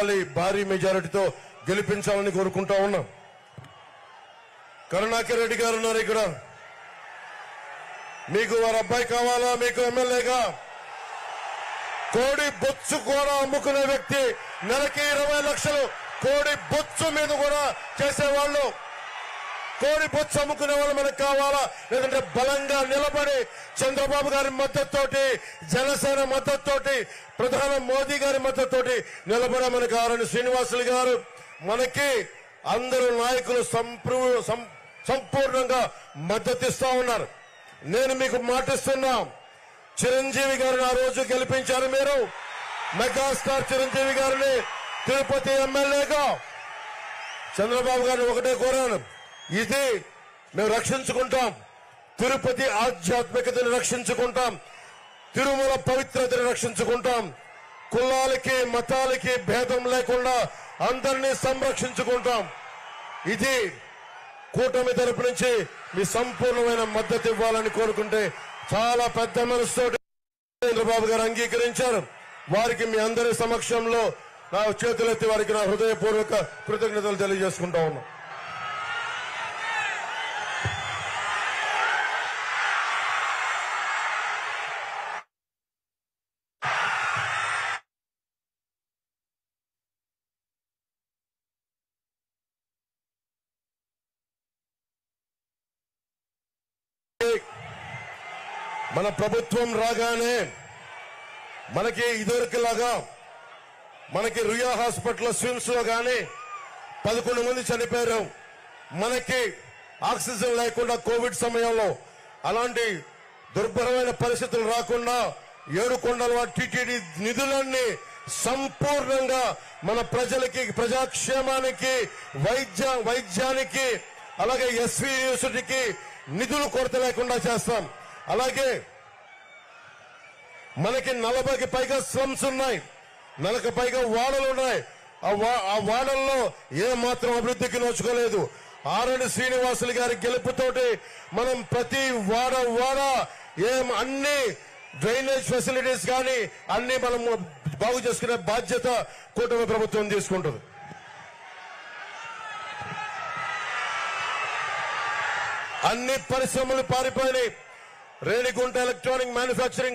ఉండాలి భారీ మెజారిటీతో గెలిపించాలని కోరుకుంటా ఉన్నాం కరుణాకర్ రెడ్డి గారు ఉన్నారు ఇక్కడ మీకు వారి అబ్బాయి కావాలా మీకు ఎమ్మెల్యేగా కోడి బొచ్చు కూడా అమ్ముకునే వ్యక్తి నెలకి ఇరవై లక్షలు కోడి బొచ్చు మీద కూడా చేసేవాళ్ళు కోడి బొచ్చు అమ్ముకునే వాళ్ళు మనకు కావాలా లేదంటే బలంగా నిలబడి చంద్రబాబు గారి మద్దతుతోటి జనసేన మద్దతుతోటి ప్రధాని మోదీ గారి మద్దతుతోటి నిలబడే మనకు కావాలని శ్రీనివాసులు గారు మనకి అందరూ నాయకులు సంప్రూ సం- సంపూర్ణంగా మద్దతిస్తా ఉన్నారు నేను మీకు మాటిస్తున్నా చిరంజీవి గారిని ఆ రోజు గెలిపించారు మీరు మెగాస్టార్ చిరంజీవి గారిని తిరుపతి ఎమ్మెల్యేగా చంద్రబాబు గారిని ఒకటే కోరాను ఇది మేము రక్షించుకుంటాం తిరుపతి ఆధ్యాత్మికతను రక్షించుకుంటాం తిరుమల పవిత్రతను రక్షించుకుంటాం కులాలకి మతాలకి భేదం లేకుండా అందరినీ సంరక్షించుకుంటాం ఇది కూటమి తరపు నుంచి మీ సంపూర్ణమైన మద్దతు ఇవ్వాలని కోరుకుంటే చాలా పెద్ద మనసుతోటి చంద్రబాబు గారు అంగీకరించారు వారికి మీ అందరి సమక్షంలో నా చేతులెత్తి వారికి నా హృదయపూర్వక కృతజ్ఞతలు తెలియజేసుకుంటా ఉన్నా మన ప్రభుత్వం రాగానే మనకి ఇదివరకులాగా మనకి రుయా హాస్పిటల్ స్విమ్స్ లో గాని పదకొండు మంది చనిపోయారు మనకి ఆక్సిజన్ లేకుండా కోవిడ్ సమయంలో అలాంటి దుర్భరమైన పరిస్థితులు రాకుండా ఏడుకొండల టీటీడీ నిధులన్నీ సంపూర్ణంగా మన ప్రజలకి ప్రజాక్షేమానికి వైద్య వైద్యానికి అలాగే ఎస్వి యూనివర్సిటీకి నిధులు కొరత లేకుండా చేస్తాం అలాగే మనకి నలభైకి పైగా స్లమ్స్ ఉన్నాయి నలభై పైగా వాడలు ఉన్నాయి ఆ వా- ఆ వాడల్లో ఏ మాత్రం అభివృద్ధికి నోచుకోలేదు ఆరణి శ్రీనివాసులు గారి గెలుపుతోటి మనం ప్రతి వాడ వాడ ఏం అన్ని డ్రైనేజ్ ఫెసిలిటీస్ కానీ అన్ని మనం బాగు చేసుకునే బాధ్యత కూటమి ప్రభుత్వం తీసుకుంటుంది అన్ని పరిశ్రమలు పారిపోయినాయి రేణిగుంట ఎలక్ట్రానిక్ మ్యానుఫ్యాక్చరింగ్